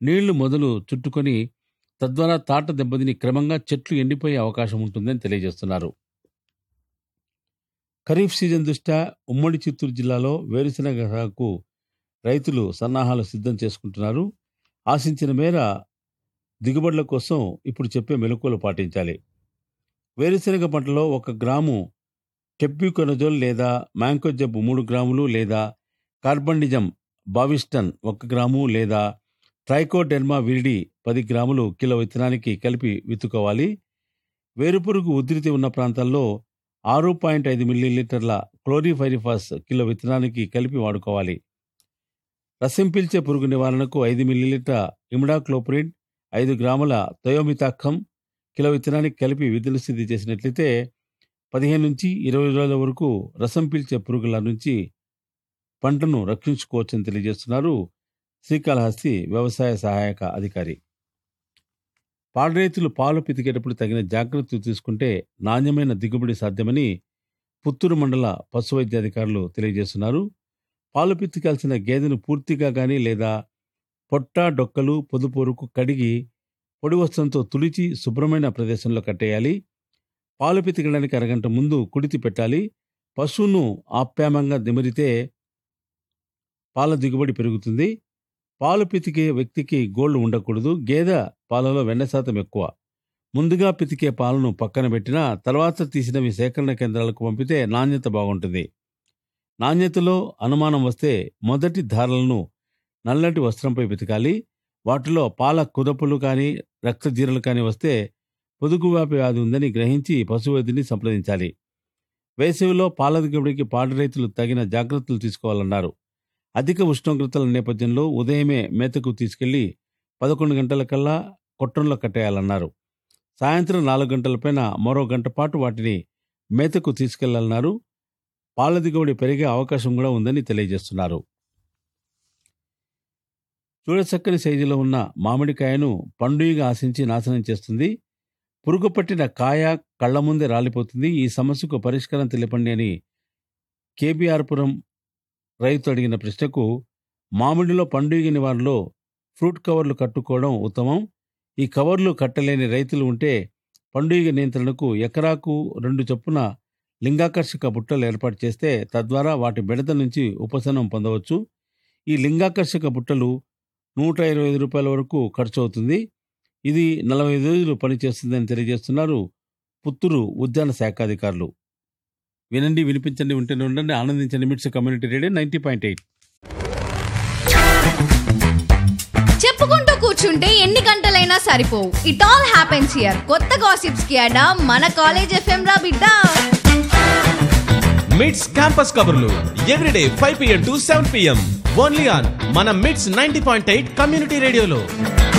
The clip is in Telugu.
నీళ్లు మొదలు చుట్టుకొని తద్వారా తాట దెబ్బతిని క్రమంగా చెట్లు ఎండిపోయే అవకాశం ఉంటుందని తెలియజేస్తున్నారు ఖరీఫ్ సీజన్ దృష్ట్యా ఉమ్మడి చిత్తూరు జిల్లాలో వేరుశెనగ సాగుకు రైతులు సన్నాహాలు సిద్ధం చేసుకుంటున్నారు ఆశించిన మేర దిగుబడుల కోసం ఇప్పుడు చెప్పే మెలకువలు పాటించాలి వేరుశెనగ పంటలో ఒక గ్రాము టెప్యూకొనజోల్ లేదా మ్యాంకోజబ్ మూడు గ్రాములు లేదా కార్బండిజం బావిస్టన్ ఒక గ్రాము లేదా ట్రైకోడెర్మా విరిడి పది గ్రాములు కిలో విత్తనానికి కలిపి విత్తుకోవాలి వేరుపురుగు ఉధృతి ఉన్న ప్రాంతాల్లో ఆరు పాయింట్ ఐదు మిల్లీలీటర్ల క్లోరిఫైరిఫాస్ కిలో విత్తనానికి కలిపి వాడుకోవాలి రసం పీల్చే పురుగు నివారణకు ఐదు మిల్లీలీటర్ ఇమిడాక్లోప్రిడ్ ఐదు గ్రాముల థయోమితాఖం కిలో విత్తనానికి కలిపి విధులు సిద్ధి చేసినట్లయితే పదిహేను నుంచి ఇరవై రోజుల వరకు రసం పీల్చే పురుగుల నుంచి పంటను రక్షించుకోవచ్చని తెలియజేస్తున్నారు శ్రీకాళహస్తి వ్యవసాయ సహాయక అధికారి పాడి రైతులు పాలు పితికేటప్పుడు తగిన జాగ్రత్తలు తీసుకుంటే నాణ్యమైన దిగుబడి సాధ్యమని పుత్తూరు మండల పశు వైద్య అధికారులు తెలియజేస్తున్నారు పాలు పితికాల్సిన గేదెను పూర్తిగా గాని లేదా పొట్ట డొక్కలు పొదుపొరుకు కడిగి పొడి వస్త్రంతో తుడిచి శుభ్రమైన ప్రదేశంలో కట్టేయాలి పాలు పితికడానికి అరగంట ముందు కుడితి పెట్టాలి పశువును ఆప్యామంగా దిమరితే పాల దిగుబడి పెరుగుతుంది పాలు పితికే వ్యక్తికి గోళ్లు ఉండకూడదు గేదె పాలలో వెన్న శాతం ఎక్కువ ముందుగా పితికే పాలను పక్కన పెట్టినా తర్వాత తీసినవి సేకరణ కేంద్రాలకు పంపితే నాణ్యత బాగుంటుంది నాణ్యతలో అనుమానం వస్తే మొదటి ధారలను నల్లటి వస్త్రంపై పితకాలి వాటిలో పాల కుదపులు కానీ రక్తజీరలు కానీ వస్తే పొదుగువ్యాపి వ్యాధి ఉందని గ్రహించి పశువైద్యుని సంప్రదించాలి వేసవిలో పాల దిగుబడికి పాడి రైతులు తగిన జాగ్రత్తలు తీసుకోవాలన్నారు అధిక ఉష్ణోగ్రతల నేపథ్యంలో ఉదయమే మేతకు తీసుకెళ్లి పదకొండు గంటల కల్లా కొట్టంలో కట్టేయాలన్నారు సాయంత్రం నాలుగు గంటలపైన మరో గంట పాటు వాటిని మేతకు తీసుకెళ్లాలన్నారు పాల దిగుబడి పెరిగే అవకాశం కూడా ఉందని తెలియజేస్తున్నారు చూడచక్కని సైజులో ఉన్న మామిడికాయను పండుగగా ఆశించి నాశనం చేస్తుంది పురుగు పట్టిన కాయ కళ్ల ముందే రాలిపోతుంది ఈ సమస్యకు పరిష్కారం తెలిపండి అని కేబీఆర్పురం రైతు అడిగిన ప్రశ్నకు మామిడిలో పండుగ నివారణలో ఫ్రూట్ కవర్లు కట్టుకోవడం ఉత్తమం ఈ కవర్లు కట్టలేని రైతులు ఉంటే పండుగ నియంత్రణకు ఎకరాకు రెండు చొప్పున లింగాకర్షక బుట్టలు ఏర్పాటు చేస్తే తద్వారా వాటి బెడత నుంచి ఉపశమనం పొందవచ్చు ఈ లింగాకర్షక బుట్టలు నూట ఇరవై ఐదు రూపాయల వరకు ఖర్చు అవుతుంది ఇది నలభై ఐదు రోజులు పనిచేస్తుందని తెలియజేస్తున్నారు పుత్తూరు ఉద్యాన శాఖాధికారులు వినండి వినిపించండి ఉంటేనే ఉండండి ఆనందించండి MITS community radio ninety point eight చెప్పుకుంటూ కూర్చుంటే ఎన్ని గంటలైనా సరిపోవు ఇట్ ఆల్ హ్యాపెన్స్ హియర్ కొత్త గాసిప్స్ కి అడా మన కాలేజ్ ఎఫ్ఎం రా బిడ్డ మిడ్స్ క్యాంపస్ కబుర్లు everyday five PM to seven PM only on మన MITS ninety point eight community రేడియోలో